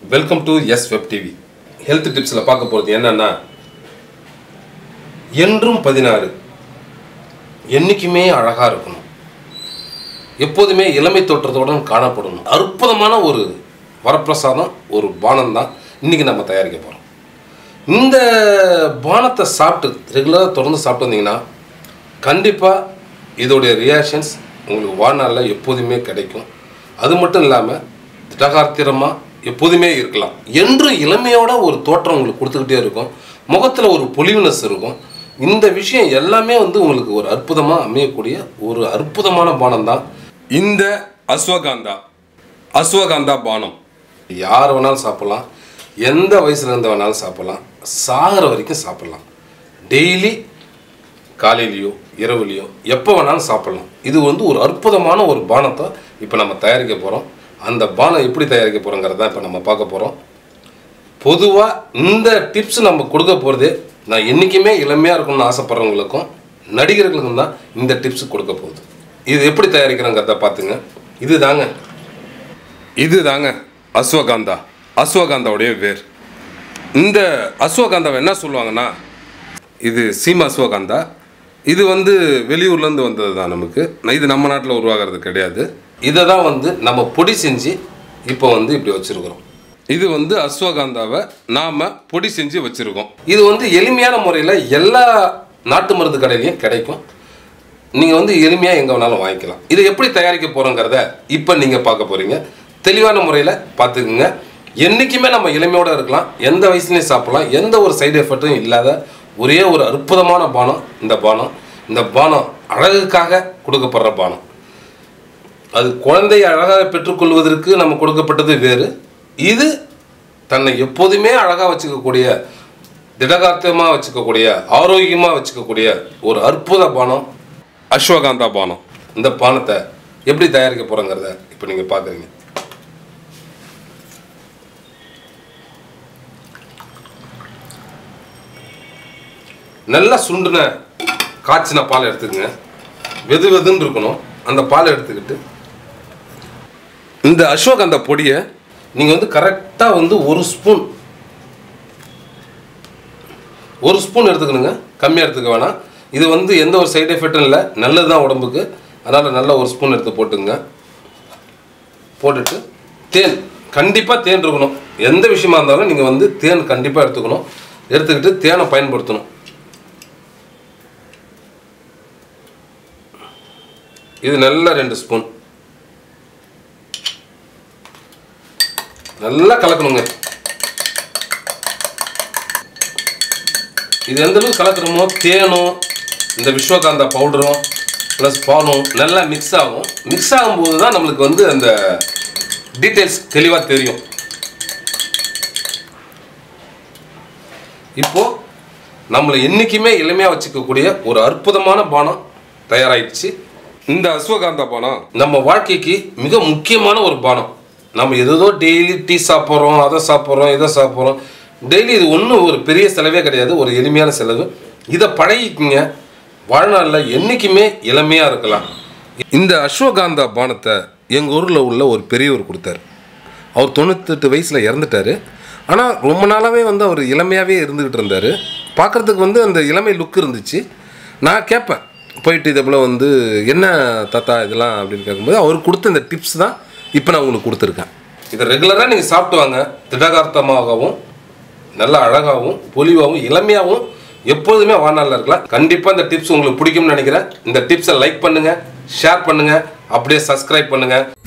welcome to S web TV health டிப்ஸில் பார்க்க போகிறது என்னன்னா என்றும் பதினாறு என்றைக்குமே அழகாக இருக்கணும் எப்போதுமே இளமை தோற்றத்துடன் காணப்படணும் அற்புதமான ஒரு வரப்பிரசாதம் ஒரு பானம் தான் இன்றைக்கி நம்ம தயாரிக்க போகிறோம் இந்த பானத்தை சாப்பிட்டு ரெகுலராக தொடர்ந்து சாப்பிட்டு வந்தீங்கன்னா கண்டிப்பாக இதோடைய ரியாக்ஷன்ஸ் உங்களுக்கு வாழ்நாளில் எப்போதுமே கிடைக்கும் அது மட்டும் இல்லாமல் திடகார்த்திரமாக எப்போதுமே இருக்கலாம் என்றும் இளமையோட ஒரு தோற்றம் உங்களுக்கு கொடுத்துக்கிட்டே இருக்கும் முகத்தில் ஒரு பொலிவுனஸ் இருக்கும் இந்த விஷயம் எல்லாமே வந்து உங்களுக்கு ஒரு அற்புதமாக அமையக்கூடிய ஒரு அற்புதமான பானம் தான் இந்த அஸ்வகாந்தா அஸ்வகாந்தா பானம் யார் வேணாலும் சாப்பிட்லாம் எந்த வயசுல இருந்து வேணாலும் சாப்பிட்லாம் சாகிற வரைக்கும் சாப்பிட்லாம் டெய்லி காலையிலையோ இரவுலையோ எப்போ வேணாலும் சாப்பிட்லாம் இது வந்து ஒரு அற்புதமான ஒரு பானத்தை இப்போ நம்ம தயாரிக்க போகிறோம் அந்த பானம் எப்படி தயாரிக்க போகிறோங்கிறத இப்போ நம்ம பார்க்க போகிறோம் பொதுவாக இந்த டிப்ஸ் நம்ம கொடுக்க போகிறதே நான் என்றைக்குமே இளமையாக இருக்கணும்னு ஆசைப்பட்றவங்களுக்கும் நடிகர்களுக்கும் தான் இந்த டிப்ஸ் கொடுக்க போகுது இது எப்படி தயாரிக்கிறோங்கிறத பார்த்துங்க இது தாங்க இது தாங்க அஸ்வகாந்தா அஸ்வகாந்தாவுடைய வேர் இந்த அஸ்வகாந்தாவை என்ன சொல்லுவாங்கன்னா இது சீமா அஸ்வகாந்தா இது வந்து வெளியூர்லேருந்து வந்தது தான் நமக்கு இது நம்ம நாட்டில் உருவாகிறது கிடையாது இதை தான் வந்து நம்ம பொடி செஞ்சு இப்போ வந்து இப்படி வச்சுருக்குறோம் இது வந்து அஸ்வகாந்தாவை நாம் பொடி செஞ்சு வச்சுருக்கோம் இது வந்து எளிமையான முறையில் எல்லா நாட்டு மருந்து கடையிலையும் கிடைக்கும் நீங்கள் வந்து எளிமையாக எங்கே வேணாலும் வாங்கிக்கலாம் இதை எப்படி தயாரிக்க போகிறோங்கிறத இப்போ நீங்கள் பார்க்க போகிறீங்க தெளிவான முறையில் பார்த்துக்குங்க என்றைக்குமே நம்ம இளமையோடு இருக்கலாம் எந்த வயசுலையும் சாப்பிடலாம் எந்த ஒரு சைடு எஃபெக்ட்டும் இல்லாத ஒரே ஒரு அற்புதமான பானம் இந்த பானம் இந்த பானம் அழகுக்காக கொடுக்கப்படுற பானம் அது குழந்தையை அழகாக பெற்றுக்கொள்வதற்கு நம்ம கொடுக்கப்பட்டது வேறு இது தன்னை எப்போதுமே அழகாக வச்சுக்கக்கூடிய திடகார்த்தமாக வச்சுக்கக்கூடிய ஆரோக்கியமாக வச்சுக்கக்கூடிய ஒரு அற்புத பானம் அஸ்வகாந்தா பானம் இந்த பானத்தை எப்படி தயாரிக்க போகிறோங்கிறத இப்போ நீங்கள் பார்க்குறீங்க நல்லா சுண்டுன காய்ச்சின பால் எடுத்துக்கங்க வெது வெதுன்னு இருக்கணும் அந்த பாலை எடுத்துக்கிட்டு இந்த அஸ்வகந்த பொடியை நீங்கள் வந்து கரெக்டாக வந்து ஒரு ஸ்பூன் ஒரு ஸ்பூன் எடுத்துக்கணுங்க கம்மியாக எடுத்துக்க வேணாம் இது வந்து எந்த ஒரு சைடு எஃபெக்டும் இல்லை நல்லது தான் உடம்புக்கு அதனால் நல்லா ஒரு ஸ்பூன் எடுத்து போட்டுங்க போட்டுட்டு தேன் கண்டிப்பாக தேன் இருக்கணும் எந்த விஷயமா இருந்தாலும் நீங்கள் வந்து தேன் கண்டிப்பாக எடுத்துக்கணும் எடுத்துக்கிட்டு தேனை பயன்படுத்தணும் இது நல்லா ரெண்டு ஸ்பூன் நல்லா கலக்கணுங்க இது எந்த அளவுக்கு கலக்குறோமோ தேனும் இந்த விஸ்வகாந்தா பவுடரும் ப்ளஸ் பாலும் நல்லா மிக்ஸ் ஆகும் மிக்ஸ் ஆகும்போது தான் நம்மளுக்கு வந்து அந்த டீட்டெயில்ஸ் தெளிவாக தெரியும் இப்போ நம்மளை என்றைக்குமே இளமையாக வச்சுக்கக்கூடிய ஒரு அற்புதமான பானம் தயாராயிடுச்சு இந்த அஸ்வகாந்தா பானம் நம்ம வாழ்க்கைக்கு மிக முக்கியமான ஒரு பானம் நம்ம ஏதோ டெய்லி டீ சாப்பிட்றோம் அதை சாப்பிட்றோம் இதை சாப்பிட்றோம் டெய்லி இது ஒன்றும் ஒரு பெரிய செலவே கிடையாது ஒரு எளிமையான செலவு இதை பழகிக்குங்க வாழ்நாளில் என்றைக்குமே இளமையாக இருக்கலாம் இந்த அஸ்வகாந்தா பானத்தை எங்கள் ஊரில் உள்ள ஒரு பெரியவர் கொடுத்தாரு அவர் தொண்ணூத்தெட்டு வயசில் இறந்துட்டார் ஆனால் ரொம்ப நாளாகவே வந்து அவர் இளமையாகவே இருந்துக்கிட்டு இருந்தார் பார்க்குறதுக்கு வந்து அந்த இளமை லுக் இருந்துச்சு நான் கேட்பேன் போயிட்டு இதை போல் வந்து என்ன தாத்தா இதெல்லாம் அப்படின்னு கேட்கும்போது அவர் கொடுத்த இந்த டிப்ஸ் தான் இப்போ நான் உங்களுக்கு கொடுத்துருக்கேன் இதை ரெகுலராக நீங்கள் சாப்பிட்டு வாங்க திடகார்த்தமாகவும் நல்ல அழகாகவும் பொலிவாகவும் இளமையாகவும் எப்பொழுதுமே வாழ்நாளில் இருக்கலாம் கண்டிப்பாக இந்த டிப்ஸ் உங்களுக்கு பிடிக்கும்னு நினைக்கிறேன் இந்த டிப்ஸை லைக் பண்ணுங்கள் ஷேர் பண்ணுங்கள் அப்படியே சப்ஸ்கிரைப் பண்ணுங்கள்